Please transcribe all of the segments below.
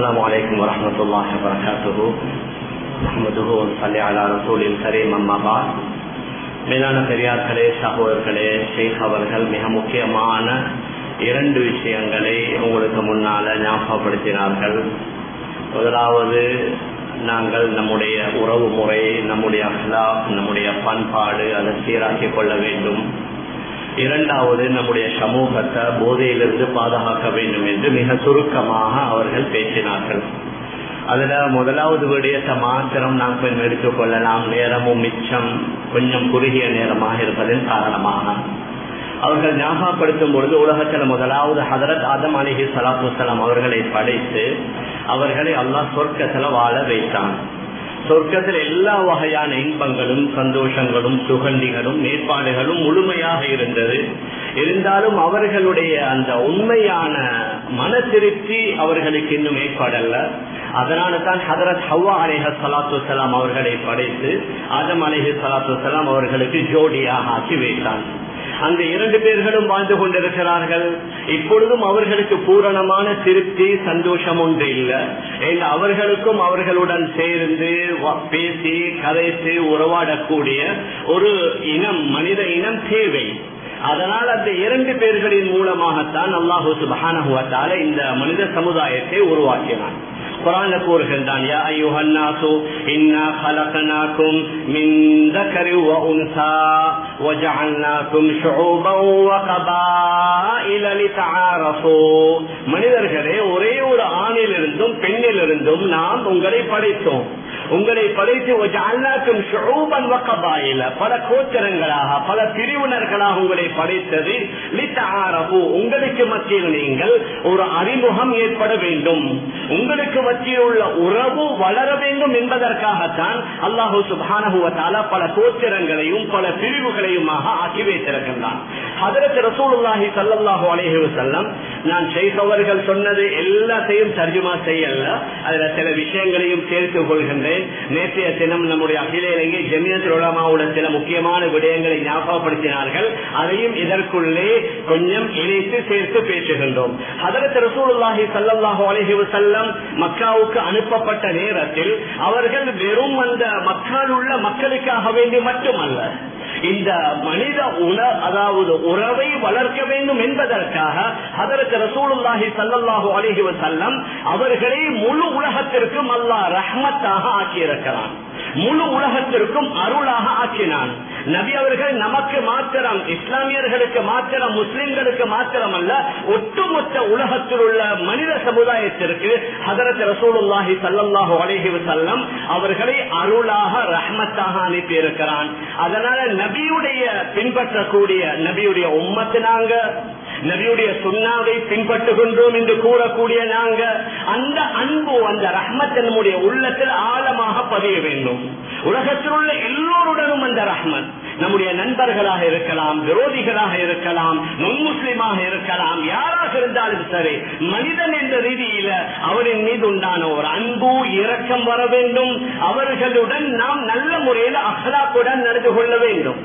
السلام عليكم ورحمة الله وبركاته نحمده ونصلي على رسول الكريم أما بعد மேலான பெரியார்களே சகோதரர்களே ஷேக் அவர்கள் மிக முக்கியமான இரண்டு விஷயங்களை உங்களுக்கு முன்னால ஞாபகப்படுத்தினார்கள் முதலாவது நாங்கள் நம்முடைய உறவு முறை நம்முடைய அஹ்லாக் நம்முடைய பண்பாடு அதை சீராக்கிக் கொள்ள வேண்டும் இரண்டாவது நம்முடைய சமூகத்தை போதையிலிருந்து பாதுகாக்க வேண்டும் என்று மிக சுருக்கமாக அவர்கள் பேசினார்கள் அதுல முதலாவது விடயத்தை மாத்திரம் நாம் கொஞ்சம் எடுத்துக் கொள்ளலாம் நேரமும் மிச்சம் கொஞ்சம் குறுகிய நேரமாக இருப்பதன் காரணமாக அவர்கள் ஞாபகப்படுத்தும் பொழுது உலகத்தில் முதலாவது ஹதரத் ஆதம் அலிஹி சலாத்து வலாம் அவர்களை படைத்து அவர்களை அல்லாஹ் சொர்க்கத்துல வாழ வைத்தான் சொர்க்கத்தில் எல்லா வகையான இன்பங்களும் சந்தோஷங்களும் சுகண்டிகளும் மேற்பாடுகளும் முழுமையாக இருந்தது இருந்தாலும் அவர்களுடைய அந்த உண்மையான மன திருப்தி அவர்களுக்கு இன்னும் ஏற்பாடல்ல அதனால தான் ஹதரத் ஹவ்வா அலேஹ சலாத்து வலாம் அவர்களை படைத்து ஆதம் அலேஹி சலாத்து வலாம் அவர்களுக்கு ஜோடியாக ஆக்கி வைத்தான் அந்த இரண்டு பேர்களும் வாழ்ந்து கொண்டிருக்கிறார்கள் இப்பொழுதும் அவர்களுக்கு பூரணமான திருப்தி சந்தோஷம் ஒன்று இல்லை அவர்களுக்கும் அவர்களுடன் சேர்ந்து பேசி கதைத்து உறவாடக்கூடிய ஒரு இனம் மனித இனம் தேவை அதனால் அந்த இரண்டு பேர்களின் மூலமாகத்தான் அல்லாஹூ சுபானகுவத்தால இந்த மனித சமுதாயத்தை உருவாக்கினான் குரான்ல கூறுகின்றான் யா ஐயுஹன்னாசு இன்னா خلقناكم من ذكر وانثى وجعلناكم شعوبا وقبائل لتعارفوا மனிதர்களே ஒரே ஒரு ஆணிலிருந்தும் பெண்ணிலிருந்தும் நாம் உங்களை படைத்தோம் உங்களை படைத்து பல கோச்சரங்களாக பல பிரிவினர்களாக உங்களை படைத்தது உங்களுக்கு மத்தியில் நீங்கள் ஒரு அறிமுகம் ஏற்பட வேண்டும் உங்களுக்கு மத்தியில் உள்ள உறவு வளர வேண்டும் என்பதற்காகத்தான் அல்லாஹூ சுபானகுவத்தால பல கோச்சரங்களையும் பல பிரிவுகளையுமாக ஆக்கி வைத்திருக்கின்றான் அதற்கு ரசூலுல்லாஹி சல்லாஹூ அலேஹி வசல்லம் நான் செய்தவர்கள் சொன்னது எல்லாத்தையும் தர்ஜுமா செய்யல அதுல சில விஷயங்களையும் சேர்த்துக் கொள்கின்றேன் நேற்றைய தினம் நம்முடைய அகில இலங்கை ஜமியத்தில் உலமாவுள்ள சில முக்கியமான விடயங்களை ஞாபகப்படுத்தினார்கள் அதையும் இதற்குள்ளே கொஞ்சம் இணைத்து சேர்த்து பேசுகின்றோம் அதற்கு ரசூலுல்லாஹி சல்லாஹூ அலஹி வசல்லம் மக்காவுக்கு அனுப்பப்பட்ட நேரத்தில் அவர்கள் வெறும் அந்த மக்கள் உள்ள மக்களுக்காக வேண்டி மட்டுமல்ல இந்த மனித உண அதாவது உறவை வளர்க்க வேண்டும் என்பதற்காக அதற்கு ரசூலுல்லாஹி சல்லாஹூ அலஹி வசல்லம் அவர்களை முழு உலகத்திற்கும் அல்லாஹ் ரஹ்மத்தாக ஆக்கியிருக்கிறான் முழு உலகத்திற்கும் அருளாக ஆக்கினான் நபி அவர்கள் நமக்கு மாத்திரம் இஸ்லாமியர்களுக்கு மாத்திரம் முஸ்லிம்களுக்கு மாத்திரம் அல்ல ஒட்டுமொத்த உலகத்தில் உள்ள மனித சமுதாயத்திற்கு ஹதரத் ரசூலுல்லாஹி சல்லாஹூ அலேஹி வசல்லம் அவர்களை அருளாக ரஹ்மத்தாக அனுப்பி இருக்கிறான் அதனால நபியுடைய பின்பற்றக்கூடிய நபியுடைய உம்மத்து நாங்க நபியுடைய சுண்ணாவை பின்பற்றுகின்றோம் என்று கூறக்கூடிய நாங்க அந்த அன்பு அந்த ரஹ்மத் நம்முடைய உள்ளத்தில் ஆழமாக பதிய வேண்டும் உலகத்தில் உள்ள எல்லோருடனும் அந்த ரஹ்மத் நம்முடைய நண்பர்களாக இருக்கலாம் விரோதிகளாக இருக்கலாம் நொன் முஸ்லிமாக இருக்கலாம் யாராக இருந்தாலும் சரி மனிதன் என்ற ரீதியில அவரின் மீது உண்டான ஒரு அன்பு இரக்கம் வர வேண்டும் அவர்களுடன் நாம் நல்ல முறையில் அகலாக்குடன் நடந்து கொள்ள வேண்டும்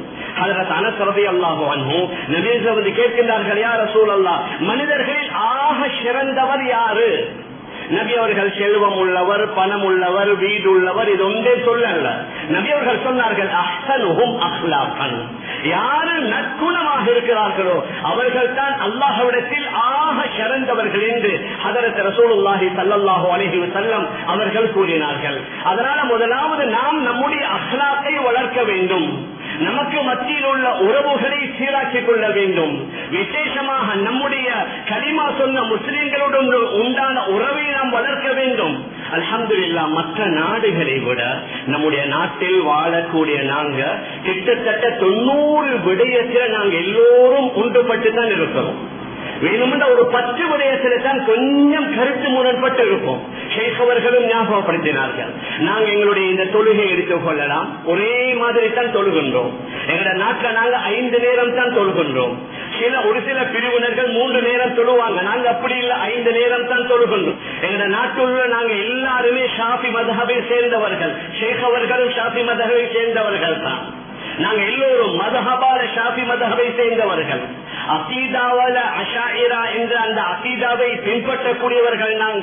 கேட்கின்றார்கள் யார் ரசூல் அல்லா மனிதர்களில் ஆக சிறந்தவர் யாரு நபி அவர்கள் செல்வம் உள்ளவர் பணம் உள்ளவர் வீடு உள்ளவர் இது ஒன்றே சொல்லல நபி அவர்கள் சொன்னார்கள் அஹ்சனுகும் அஹ்லாக்கன் யாரு நற்குணமாக இருக்கிறார்களோ அவர்கள் தான் அல்லாஹவிடத்தில் ஆக சிறந்தவர்கள் என்று அதற்கு ரசூலுல்லாஹி சல்லாஹூ அலஹி செல்லம் அவர்கள் கூறினார்கள் அதனால முதலாவது நாம் நம்முடைய அஹ்லாக்கை வளர்க்க வேண்டும் நமக்கு மத்தியில் உள்ள உறவுகளை சீராக்கிக் கொள்ள வேண்டும் விசேஷமாக நம்முடைய களிமா சொன்ன முஸ்லிம்களுடன் உண்டான உறவை நாம் வளர்க்க வேண்டும் அலமது மற்ற நாடுகளை விட நம்முடைய நாட்டில் வாழக்கூடிய நாங்க கிட்டத்தட்ட தொண்ணூறு விடயத்தில் நாங்க எல்லோரும் ஒன்றுபட்டு தான் இருக்கிறோம் வேணுமென்ற ஒரு பத்து விடயத்தில் தான் கொஞ்சம் கருத்து முரண்பட்டு இருப்போம் ஷேக் அவர்களும் ஞாபகப்படுத்தினார்கள் நாங்க எங்களுடைய இந்த தொழுகை எடுத்துக் கொள்ளலாம் ஒரே மாதிரி தான் தொழுகின்றோம் எங்களோட நாட்டில் நாங்க ஐந்து நேரம் தான் தொழுகின்றோம் சில ஒரு சில பிரிவினர்கள் மூன்று நேரம் தொழுவாங்க நாங்க அப்படி இல்ல ஐந்து நேரம் தான் தொழுகின்றோம் எங்களோட நாட்டுள்ள நாங்க எல்லாருமே ஷாஃபி மதகவை சேர்ந்தவர்கள் ஷேக் அவர்களும் ஷாஃபி மதகவை சேர்ந்தவர்கள் தான் நாங்க எல்லோரும் மதஹபால ஷாஃபி மதஹபை சேர்ந்தவர்கள் அசீதாவல அஷாயிரா என்ற அந்த அசீதாவை பின்பற்றக்கூடியவர்கள் நாங்க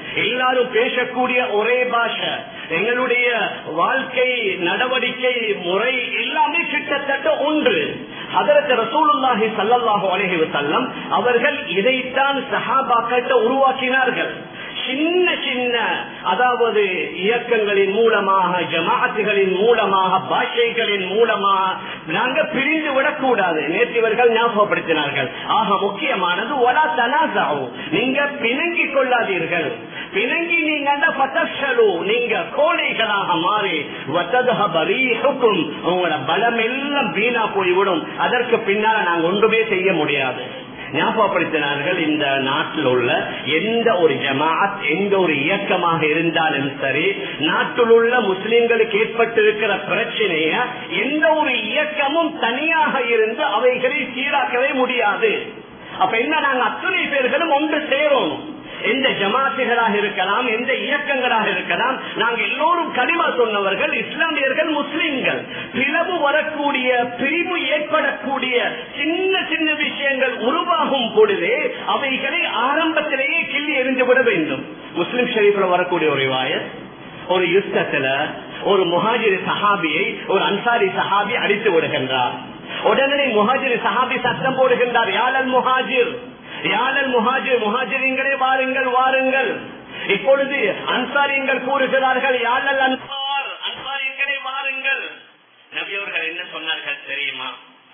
எல்லாரும் பேசக்கூடிய ஒரே பாஷை எங்களுடைய வாழ்க்கை நடவடிக்கை முறை எல்லாமே கிட்டத்தட்ட ஒன்று அதற்கு ரசூலுல்லாஹி சல்லல்லாஹு அலைஹி வஸல்லம் அவர்கள் இதைத்தான் சஹாபாக்கிட்ட உருவாக்கினார்கள் சின்ன சின்ன அதாவது இயக்கங்களின் மூலமாக ஜமாத்துகளின் மூலமாக பாஷைகளின் மூலமாக நாங்க பிரிந்து விடக்கூடாது நேற்றிவர்கள் ஞாபகப்படுத்தினார்கள் ஆக முக்கியமானது ஒலா தனாசாவு நீங்க பிணங்கிக் கொள்ளாதீர்கள் பிணங்கி நீங்க நீங்க கோழைகளாக மாறி வத்ததுக்கும் உங்களோட பலம் எல்லாம் வீணா போய்விடும் அதற்கு பின்னால நாங்க ஒன்றுமே செய்ய முடியாது ஞாபகப்படுத்தினார்கள் இந்த நாட்டில் உள்ள எந்த ஒரு ஜமாத் எந்த ஒரு இயக்கமாக இருந்தாலும் சரி நாட்டில் உள்ள முஸ்லிம்களுக்கு ஏற்பட்டிருக்கிற பிரச்சனைய எந்த ஒரு இயக்கமும் தனியாக இருந்து அவைகளை சீராக்கவே முடியாது அப்ப என்ன நாங்க அத்தனை பேர்களும் ஒன்று சேரும் எந்த ஜமாத்துகளாக இருக்கலாம் எந்த இயக்கங்களாக இருக்கலாம் நாங்க எல்லோரும் கனிமா சொன்னவர்கள் இஸ்லாமியர்கள் முஸ்லிம்கள் பிளவு வரக்கூடிய பிரிவு ஏற்படக்கூடிய சின்ன சின்ன விஷயங்கள் உருவாகும் பொழுதே அவைகளை ஆரம்பத்திலேயே கிள்ளி எரிந்து விட வேண்டும் முஸ்லிம் ஷெரீஃபில் வரக்கூடிய ஒரு வாயர் ஒரு யுத்தத்துல ஒரு முஹாஜிரி சஹாபியை ஒரு அன்சாரி சஹாபி அடித்து விடுகின்றார் உடனே முஹாஜிரி சஹாபி சத்தம் போடுகின்றார் யாழல் முஹாஜிர் யாழல் முஹாஜிர் முஹாஜிரிங்களே வாருங்கள் வாருங்கள் இப்பொழுது அன்சாரியங்கள் கூறுகிறார்கள் யாழல் அன்சார் அன்சாரியங்களே வாருங்கள் நபி அவர்கள் என்ன சொன்னார்கள் தெரியுமா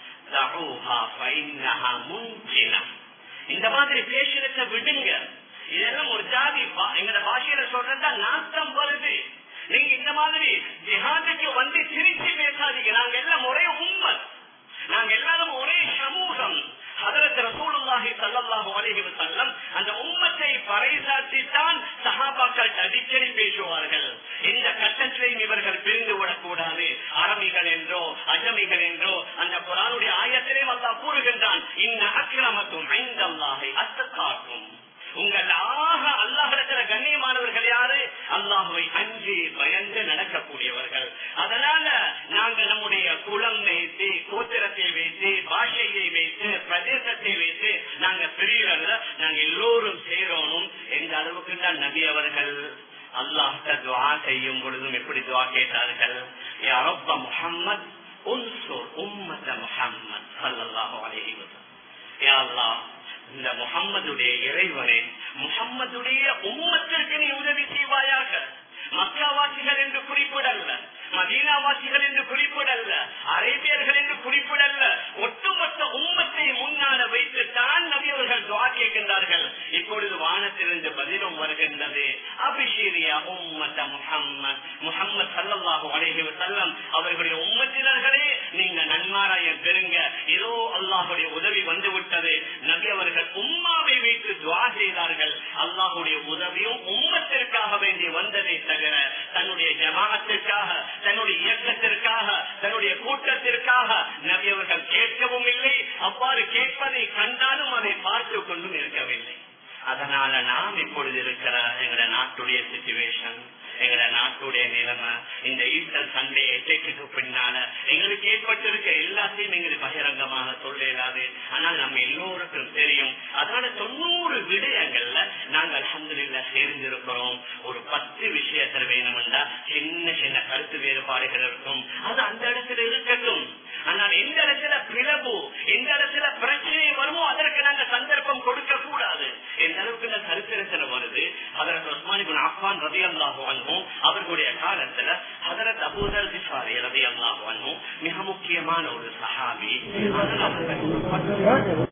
இந்த மாதிரி பேசுறத விடுங்க இதெல்லாம் ஒரு ஜாதி எங்க பாஷையில சொல்றதா நாட்டம் வருது நீங்க இந்த மாதிரி ஜிஹாதுக்கு வந்து சிரிச்சு பேசாதீங்க நாங்க எல்லாம் ஒரே உண்மை நாங்க எல்லாரும் ஒரே சமூகம் அதற்கு ரசூலுல்லாஹி ஸல்லல்லாஹு அலைஹி வஸல்லம் அந்த உம்மத்தை பறைசாற்றித்தான் சஹாபாக்கள் அடிக்கடி பேசுவார்கள் இந்த கட்டத்திலையும் இவர்கள் பிரிந்து விடக்கூடாது அரபிகள் என்றோ அஜமிகள் என்றோ அந்த குரானுடைய ஆயத்திலே அல்லாஹ் கூறுகின்றான் இன்ன அக்கிரமத்தும் ஐந்தல்லாஹை அத்தக்காக்கும் உங்கள் ஆக அல்லாஹிடத்துல கண்ணியமானவர்கள் யாரு அல்லாஹுவை அஞ்சு பயந்து நடக்கக்கூடியவர்கள் அதனால நாங்க நம்முடைய குலம் வைத்து கோத்திரத்தை வைத்து பாஷையை வைத்து பிரதேசத்தை வைத்து நாங்க பிரியறதுல நாங்க எல்லோரும் சேரணும் எந்த அளவுக்கு தான் நபி அவர்கள் அல்லாஹ்ட துவா செய்யும் பொழுதும் எப்படி துவா கேட்டார்கள் யாரப்ப முகம்மது உன்சூர் உம்மத முகம்மது சல்லல்லாஹு அலைஹி வஸல்லம் யா அல்லாஹ் இந்த முகம்மதுடைய இறைவனே முகம்மதுடைய உம்மத்திற்கு நீ உதவி செய்வாயாக மக்காவாசிகள் என்று குறிப்பிடல்ல மதீனாவாசிகள் என்று குறிப்பிடல்ல அரேபியர்கள் என்று குறிப்பிடல்ல ஒட்டுமொத்த உம்மத்தை முன்னால வைத்துத்தான் நபியவர்கள் துவா கேட்கின்றார்கள் இப்பொழுது வானத்திலிருந்து பதிலும் வருகின்றது அபிஷீரியா உம்மத்த முகம்மது முகம்மது சல்லல்லாஹு அலைஹி வஸல்லம் அவர்களுடைய உம்மத்தினர்களே நீங்க நன்மாராயம் பெறுங்க ஏதோ அல்லாஹுடைய உதவி வந்து விட்டது நபி அவர்கள் உம்மாவை வைத்து துவா செய்தார்கள் அல்லாஹுடைய உதவியும் உம்மத்திற்காக வேண்டி வந்ததை தவிர தன்னுடைய ஜமாத்திற்காக தன்னுடைய இயக்கத்திற்காக தன்னுடைய கூட்டத்திற்காக நபி அவர்கள் கேட்கவும் இல்லை அவ்வாறு கேட்பதை கண்டாலும் அதை பார்த்து கொண்டும் இருக்கவில்லை அதனால நாம் இப்பொழுது இருக்கிற எங்களோட நாட்டுடைய சிச்சுவேஷன் எங்களோட நாட்டுடைய நிலைமை இந்த ஈஸ்டர் சண்டே எச்சரிக்கைக்கு பின்னால எங்களுக்கு ஏற்பட்டிருக்க எல்லாத்தையும் எங்களுக்கு பகிரங்கமாக சொல்ல இயலாது ஆனால் நம்ம எல்லோருக்கும் தெரியும் அதனால தொண்ணூறு விடயங்கள்ல நாங்கள் அலமதுல சேர்ந்திருக்கிறோம் ஒரு பத்து விஷயத்துல வேணும்னா சின்ன சின்ன கருத்து வேறுபாடுகள் இருக்கும் அது அந்த இடத்துல இருக்கட்டும் ஆனால் எந்த இடத்துல பிளவு எந்த இடத்துல பிரச்சனை வருமோ அதற்கு நாங்கள் சந்தர்ப்பம் கொடுக்க கூடாது எந்த அளவுக்கு இந்த சரித்திரத்துல வருது அதற்கு உஸ்மானிபின் அஃபான் ரதி அல்லாஹும் அவர்களுடைய காலத்துல ஹதரத் அபூதல் பிசாரி ரதி அல்லாஹும் மிக முக்கியமான ஒரு சஹாபி